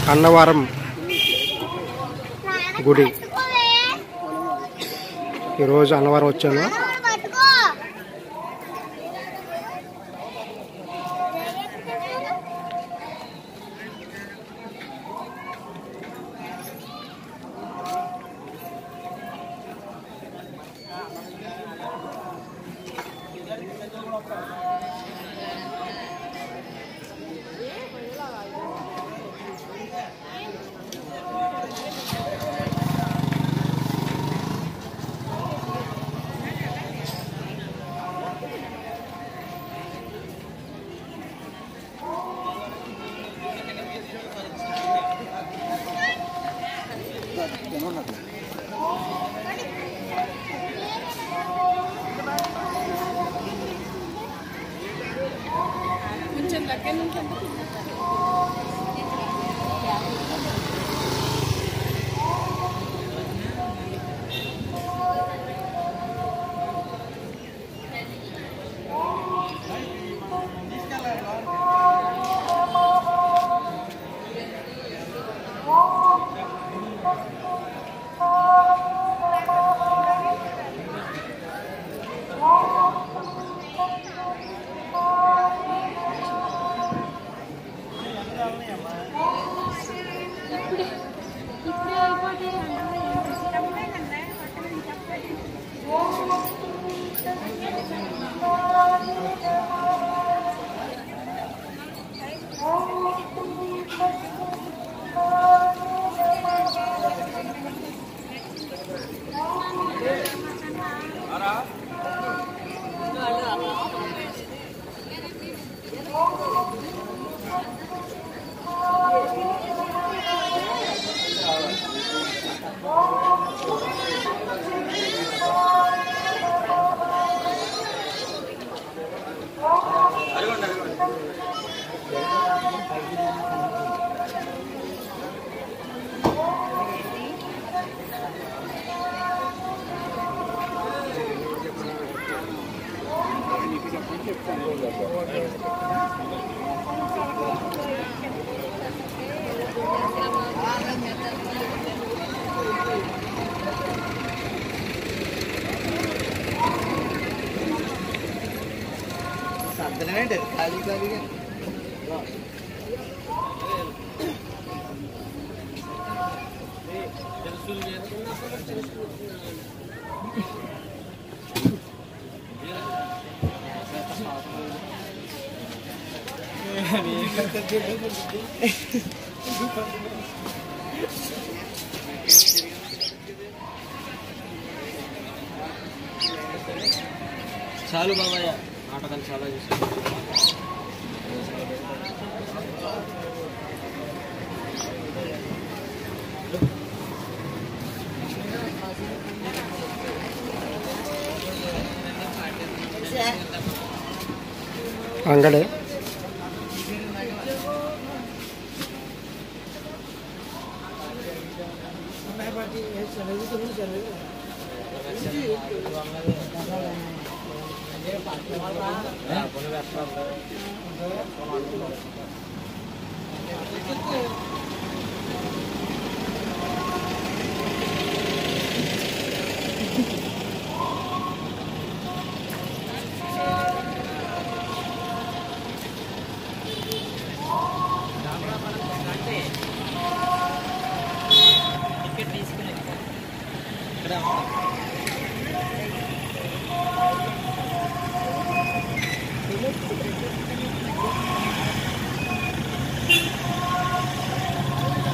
అన్నవరం గుడి ఈరోజు అన్నవరం వచ్చాను కొంచెం దగ్గర నుంచి అంటే ఇప్పుడే అయిపోతే సర్దనమేంటి ఖాళీ ఖాళీగా చాలు బాబాయ్ నాటకాలు చాలా చేశాను అంగడే ఆ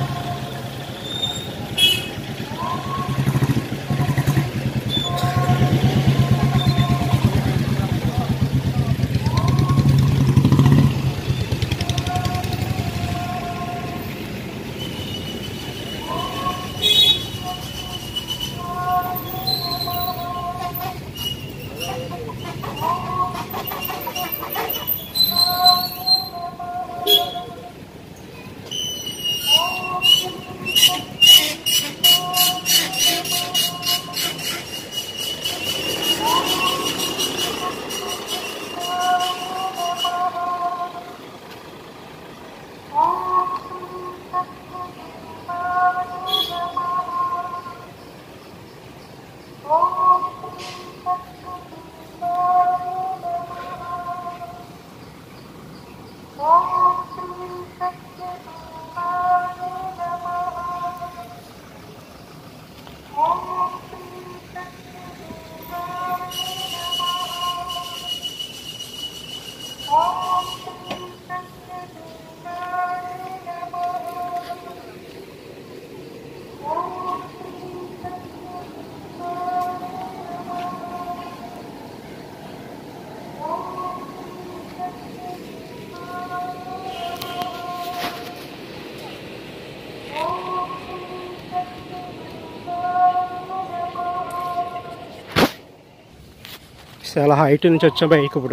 చాలా హైట్ నుంచి వచ్చా బైక్ ఇప్పుడు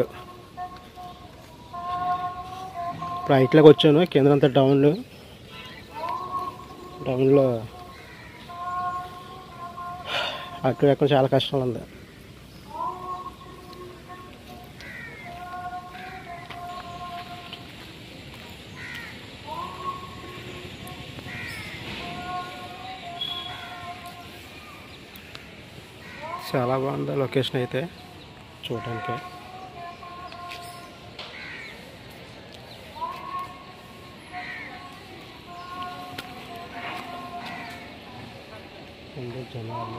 ఇప్పుడు హైట్లోకి వచ్చాను కింద అంతా డౌన్ డౌన్లో అటు ఎక్కడ చాలా కష్టం ఉంది చాలా బాగుంది లొకేషన్ అయితే చూడడానికి ఉంది జనాలు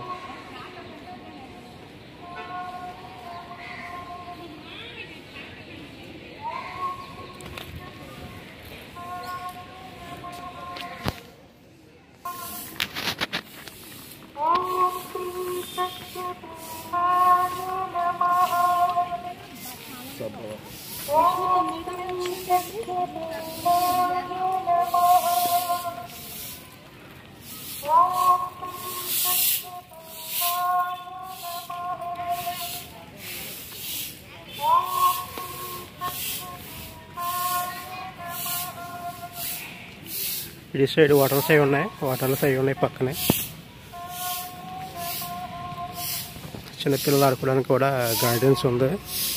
ఇటు సైడ్ వాటర్స్ అవి ఉన్నాయి వాటర్స్ అవి ఉన్నాయి పక్కనే చిన్నపిల్లలు ఆడుకోవడానికి కూడా గార్డెన్స్ ఉంది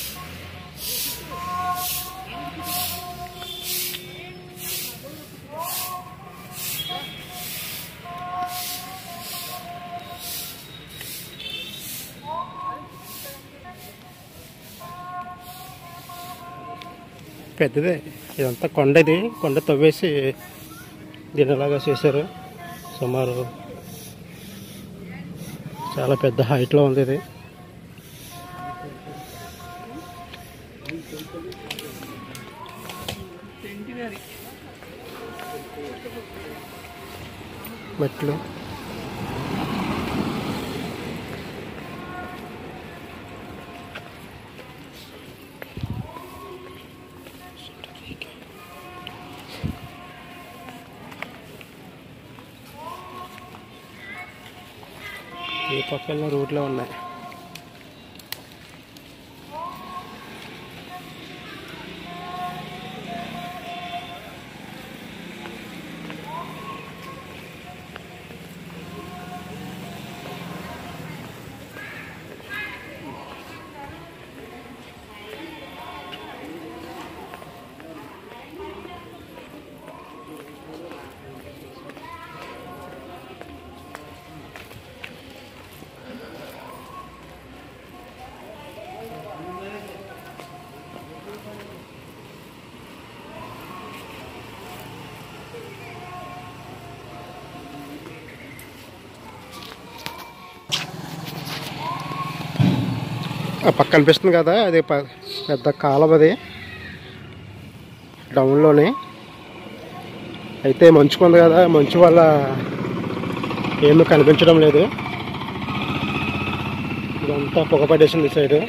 పెద్దదే ఇదంతా కొండ ఇది కొండ తవ్వేసి దీని ఇలాగా చేశారు సుమారు చాలా పెద్ద హైట్లో ఉంది ఇది మెట్లు ఈ పక్కన రూట్లో ఉన్నాయి ఆ పక్క కనిపిస్తుంది కదా అది ప- పెద్ద కాలం అది డౌన్లోని అయితే మంచుకుంది కదా మంచు వల్ల ఏమీ కనిపించడం లేదు ఇదంతా పొగ పడేసింది ఈ సైడ్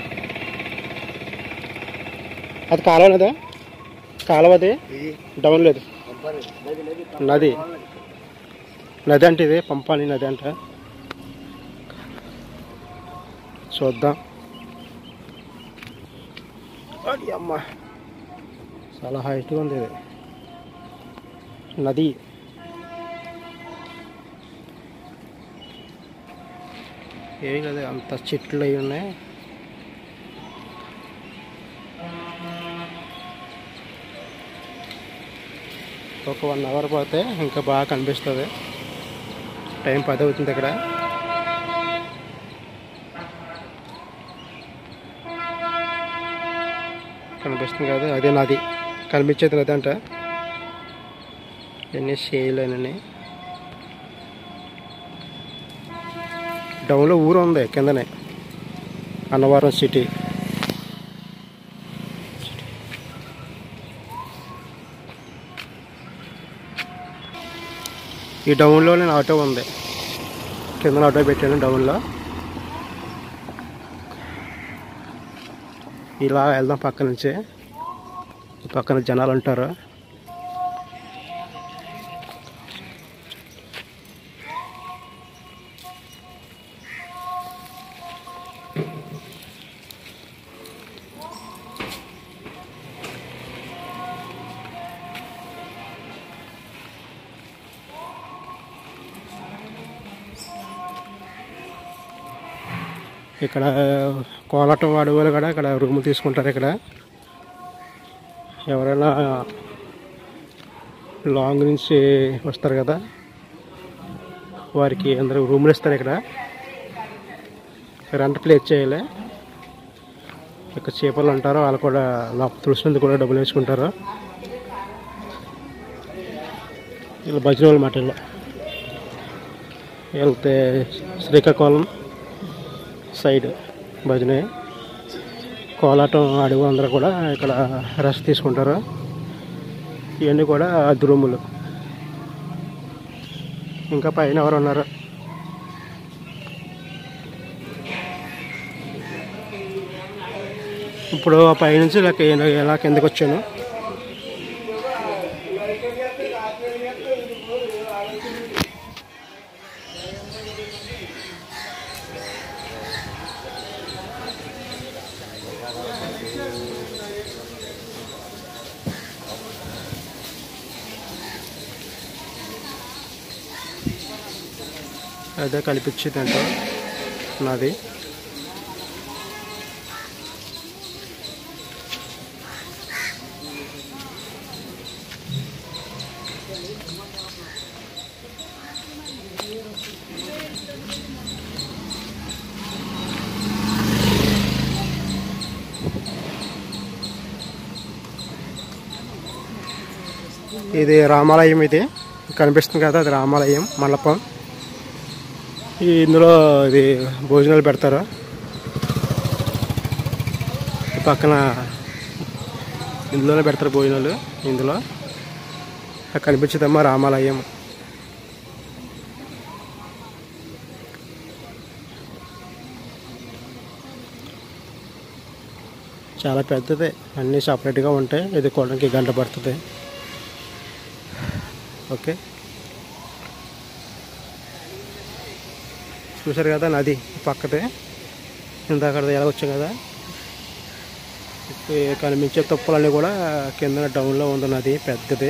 అది కాలువనదా కాలువ అది డౌన్ లేదు నది నది అంటే ఇది పంపాని నది అంట చూద్దాం అది అమ్మ చాలా హైట్గా ఉంది ఇది నది ఏమి కదా అంత చెట్లు అవి ఉన్నాయి ఒక వన్ అవర్ పోతే ఇంకా బాగా కనిపిస్తుంది టైం పది అవుతుంది ఇక్కడ కనిపిస్తుంది కదా అదే నది కనిపించేది నది అంట ఎన్ని షేయిలేనని డౌన్లో ఊరు ఉంది కిందనే అన్నవరం సిటీ ఈ డౌన్లో నేను ఆటో ఉంది కింద ఆటో పెట్టాను డౌన్లో ఇలా వెళ్దాం పక్క నుంచి ఈ పక్కన జనాలు ఉంటారు ఇక్కడ కోలాటం వాడేవాళ్ళు కూడా ఇక్కడ రూమ్ తీసుకుంటారు ఇక్కడ ఎవరైనా లాంగ్ నుంచి వస్తారు కదా వారికి అందరూ రూములు ఇస్తారు ఇక్కడ రెంట్ ప్లేస్ చేయాలి ఇక్కడ చేపలు ఉంటారు వాళ్ళు కూడా లోపల తులసినందుకు కూడా డబ్బులు వేసుకుంటారు ఇలా భజన వాళ్ళ మాట ఇలా వెళ్తే శ్రీకాకుళం సైడ్ భజనే కోలాటం అడుగు అందరూ కూడా ఇక్కడ రెస్ట్ తీసుకుంటారు ఇవన్నీ కూడా అద్దె రూములు ఇంకా పైన ఎవరు ఉన్నారు ఇప్పుడు ఆ పైనుంచి ఇలా కి- ఇలా కిందకి వచ్చాను అదే కనిపించింది అంటే నాది ఇది రామాలయం ఇది కనిపిస్తుంది కదా అది రామాలయం మండపం ఈ ఇందులో ఇది భోజనాలు పెడతారు ఈ పక్కన ఇందులోనే పెడతారు భోజనాలు ఇందులో అక్కడ కనిపించదమ్మా రామాలయం చాలా పెద్దది అన్నీ సపరేట్గా ఉంటాయి ఇది కొనడానికి గంట పడుతుంది ఓకే చూసారు కదా నది పక్కదే ఇందాక ఎలా వచ్చాం కదా ఇప్పుడు కనిపించే తుప్పలన్నీ కూడా కింద డౌన్లో ఉంది నది పెద్దది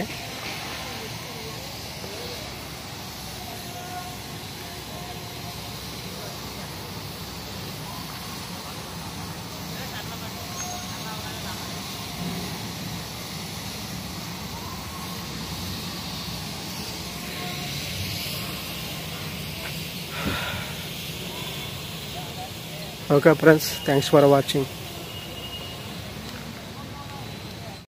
okay friends thanks for watching